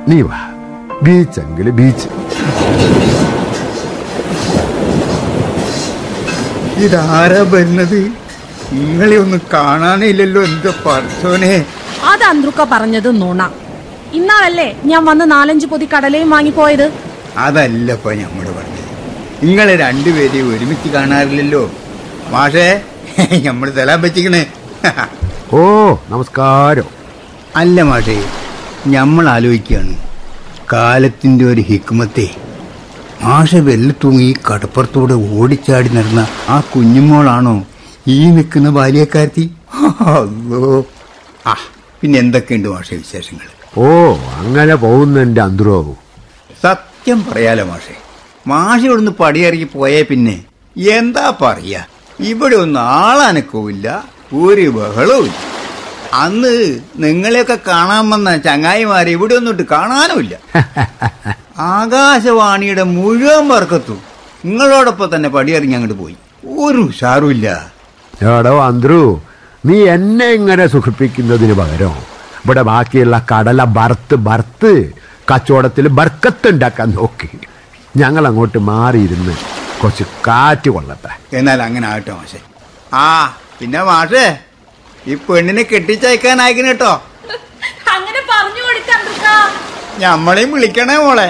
നീ വാ ബീച്ചെങ്കിൽ ബീച്ച് ഇതാരാ വരുന്നത് നിങ്ങളെ ഒന്നും കാണാനില്ലല്ലോ എന്റെ പറച്ചോനെ അത് അന്ത്രുക്ക പറഞ്ഞത് നുണ ഇന്നാളല്ലേ ഞാൻ വന്ന് നാലഞ്ച് പൊതി കടലയും വാങ്ങിപ്പോയത് അതല്ലപ്പ ഞമ്മട് പറഞ്ഞത് നിങ്ങളെ രണ്ടുപേരെയും ഒരുമിച്ച് കാണാറില്ലല്ലോ മാഷേ ഞമ്മള് തലാൻ പറ്റിക്കണേ ഓ നമസ്കാരം അല്ല മാഷേ ഞമ്മൾ ആലോചിക്കുകയാണ് കാലത്തിന്റെ ഒരു ഹിക്മത്തെ മാഷ വെല്ലത്തൂങ്ങി ഈ കടപ്പുറത്തൂടെ ഓടിച്ചാടി നടന്ന ആ കുഞ്ഞുമോളാണോ ഈ നിൽക്കുന്ന ബാല്യക്കാരത്തി അല്ലോ ആ പിന്നെ എന്തൊക്കെയുണ്ട് മാഷ വിശേഷങ്ങൾ ഓ അങ്ങനെ പോകുന്നെന്റെ അന്തരവും സത്യം പറയാലോ മാഷെ മാഷ ഇവിടുന്ന് പടിയിറങ്ങി പോയേ പിന്നെ എന്താ പറയാ ഇവിടെ ഒന്നും ആളനക്കവുമില്ല ഒരു ബഹളവും ഇല്ല അന്ന് നിങ്ങളെയൊക്കെ കാണാൻ വന്ന ചങ്ങായിമാരെ ഇവിടെ ഒന്നിട്ട് കാണാനുമില്ല ആകാശവാണിയുടെ മുഴുവൻ വർക്കത്തും നിങ്ങളോടൊപ്പം തന്നെ പടിയിറങ്ങി അങ്ങോട്ട് പോയി ഒരു ഉഷാറുമില്ല എടോ അന്ത്രു നീ എന്നെ ഇങ്ങനെ സുഖിപ്പിക്കുന്നതിന് പകരം ഇവിടെ ബാക്കിയുള്ള കടല ബർത്ത് ബർത്ത് കച്ചവടത്തിൽ ബർക്കത്ത് ഉണ്ടാക്കാൻ നോക്കി ഞങ്ങൾ അങ്ങോട്ട് മാറിയിരുന്ന് കുറച്ച് കാറ്റ് കൊള്ളട്ടെ എന്നാൽ അങ്ങനെ ആകട്ടെ മാഷെ ആ പിന്നെ മാഷേ ഈ പെണ്ണിനെ കെട്ടിച്ചയക്കാനായിക്കണ കേട്ടോ അങ്ങനെ പറഞ്ഞു കൊടുക്കാം ഞമ്മളെയും വിളിക്കണേ മോളെ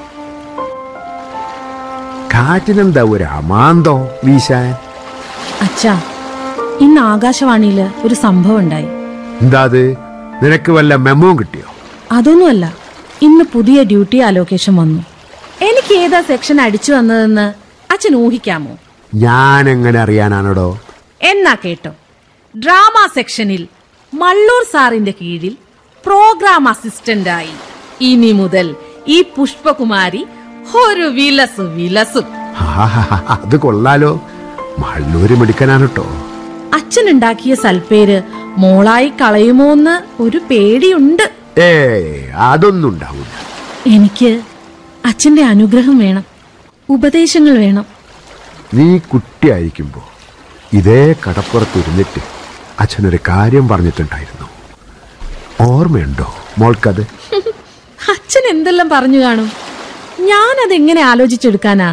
കാറ്റിനെന്താ ഒരു അമാന്തോ വീശാൻ അച്ഛാ ഇന്ന് ആകാശവാണിയില് ഒരു സംഭവം ഉണ്ടായി എന്താ അത് നിനക്ക് വല്ല മെമ്മോ കിട്ടിയോ അതൊന്നുമല്ല ഇന്ന് പുതിയ ഡ്യൂട്ടി അലോക്കേഷൻ വന്നു എനിക്ക് ഏതാ സെക്ഷൻ അടിച്ചു വന്നതെന്ന് അച്ഛൻ ഊഹിക്കാമോ ഞാൻ എങ്ങനെ അറിയാനാണോടോ എന്നാ കേട്ടോ ഡ്രാമ സെക്ഷനിൽ മള്ളൂർ സാറിന്റെ കീഴിൽ പ്രോഗ്രാം അസിസ്റ്റന്റായി ഇനി മുതൽ ഈ പുഷ്പകുമാരി ഒരു വിലസു വിലസു ആഹാ, അത് കൊള്ളാലോ മള്ളൂര് മിടുക്കനാണ് കേട്ടോ അച്ഛനുണ്ടാക്കിയ സൽപ്പേര് മോളായി കളയുമോന്ന് ഒരു പേടിയുണ്ട് ഏ അതൊന്നും ഉണ്ടാവില്ല എനിക്ക് അച്ഛന്റെ അനുഗ്രഹം വേണം ഉപദേശങ്ങൾ വേണം നീ കുട്ടിയായിരിക്കുമ്പോ ഇതേ കടപ്പുറത്ത് ഇരുന്നിട്ട് അച്ഛനൊരു കാര്യം പറഞ്ഞിട്ടുണ്ടായിരുന്നു ഓർമ്മയുണ്ടോ മോൾക്കത് അച്ഛൻ എന്തെല്ലാം പറഞ്ഞു കാണും ഞാനതെങ്ങനെ ആലോചിച്ചെടുക്കാനാ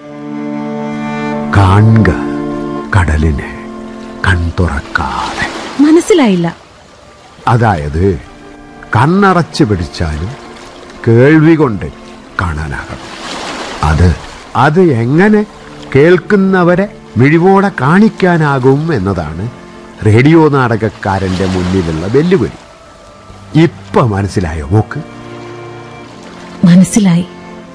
കാണുക കടലിനെ കൺതുറക്കാതെ മനസ്സിലായില്ല അതായത് കണ്ണടച്ച് പിടിച്ചാലും കേൾവി കൊണ്ട് കാണാനാകണം അത് അത് എങ്ങനെ കേൾക്കുന്നവരെ മിഴിവോടെ കാണിക്കാനാകും എന്നതാണ് റേഡിയോ നാടകക്കാരന്റെ മുന്നിലുള്ള വെല്ലുവിളി ഇപ്പൊ മനസ്സിലായോ മോക്ക് മനസ്സിലായി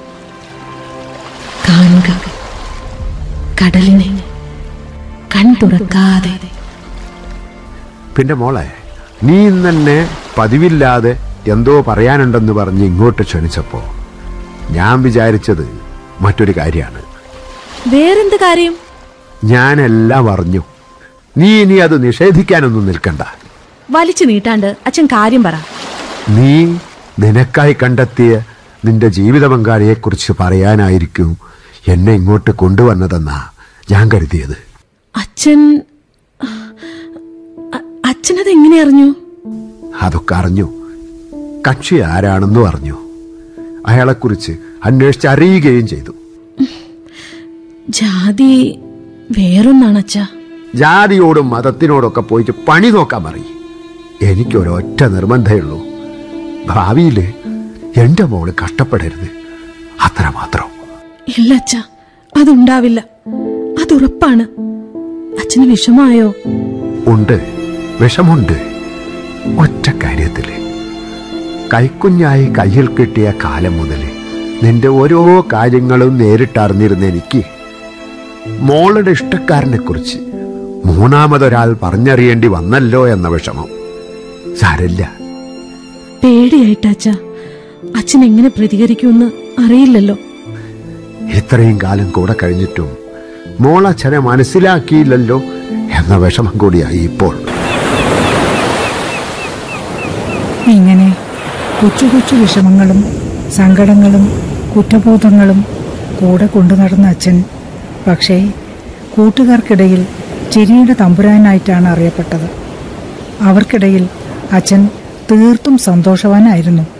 കാണുക കടലിനെ കൺ തുറക്കാതെ പിന്നെ മോളെ നീ ഇന്നെ പതിവില്ലാതെ എന്തോ പറയാനുണ്ടെന്ന് പറഞ്ഞ് ഇങ്ങോട്ട് ക്ഷണിച്ചപ്പോ ഞാൻ വിചാരിച്ചത് മറ്റൊരു കാര്യമാണ് വേറെന്ത് കാര്യം ഞാനെല്ലാം അറിഞ്ഞു നീ ഇനി അത് നിഷേധിക്കാനൊന്നും നിൽക്കണ്ട വലിച്ചു നീട്ടാണ്ട് അച്ഛൻ കാര്യം പറ നീ നിനക്കായി കണ്ടെത്തിയ നിന്റെ ജീവിത പങ്കാളിയെക്കുറിച്ച് പറയാനായിരിക്കും എന്നെ ഇങ്ങോട്ട് കൊണ്ടുവന്നതെന്നാ ഞാൻ കരുതിയത് അച്ഛൻ അ- അച്ഛനത് എങ്ങനെ അറിഞ്ഞു അതൊക്കെ അറിഞ്ഞു കക്ഷി ആരാണെന്നും അറിഞ്ഞു അയാളെക്കുറിച്ച് അന്വേഷിച്ചറിയുകയും ചെയ്തു ജാതി വേറൊന്നാണ് അച്ഛാ ജാതിയോടും മതത്തിനോടൊക്കെ പോയിട്ട് പണി നോക്കാൻ പറയും എനിക്കൊരൊറ്റ നിർബന്ധമുള്ളൂ ഭാവിയില് എന്റെ മോള് കഷ്ടപ്പെടരുത് അത്ര മാത്രം ഇല്ല അച്ഛ അതുണ്ടാവില്ല അതുറപ്പാണ് അച്ഛന് വിഷമായോ ഉണ്ട് വിഷമുണ്ട് ഒറ്റ കാര്യത്തില് കൈക്കുഞ്ഞായി കയ്യിൽ കിട്ടിയ കാലം മുതൽ നിന്റെ ഓരോ കാര്യങ്ങളും നേരിട്ടറിഞ്ഞിരുന്ന എനിക്ക് മോളുടെ ഇഷ്ടക്കാരനെ കുറിച്ച് മൂന്നാമതൊരാൾ പറഞ്ഞറിയേണ്ടി വന്നല്ലോ എന്ന വിഷമം സാരല്ല പേടിയായിട്ട് അച്ഛ അച്ഛൻ എങ്ങനെ പ്രതികരിക്കുമെന്ന് അറിയില്ലല്ലോ ഇത്രയും കാലം കൂടെ കഴിഞ്ഞിട്ടും മോളച്ഛനെ മനസ്സിലാക്കിയില്ലല്ലോ എന്ന വിഷമം കൂടിയായി ഇപ്പോൾ ഇങ്ങനെ കൊച്ചു കൊച്ചു വിഷമങ്ങളും സങ്കടങ്ങളും കുറ്റബോധങ്ങളും കൂടെ കൊണ്ടു നടന്ന അച്ഛൻ പക്ഷേ കൂട്ടുകാർക്കിടയിൽ ചിരിയുടെ തമ്പുരാനായിട്ടാണ് അറിയപ്പെട്ടത് അവർക്കിടയിൽ അച്ഛൻ തീർത്തും സന്തോഷവാനായിരുന്നു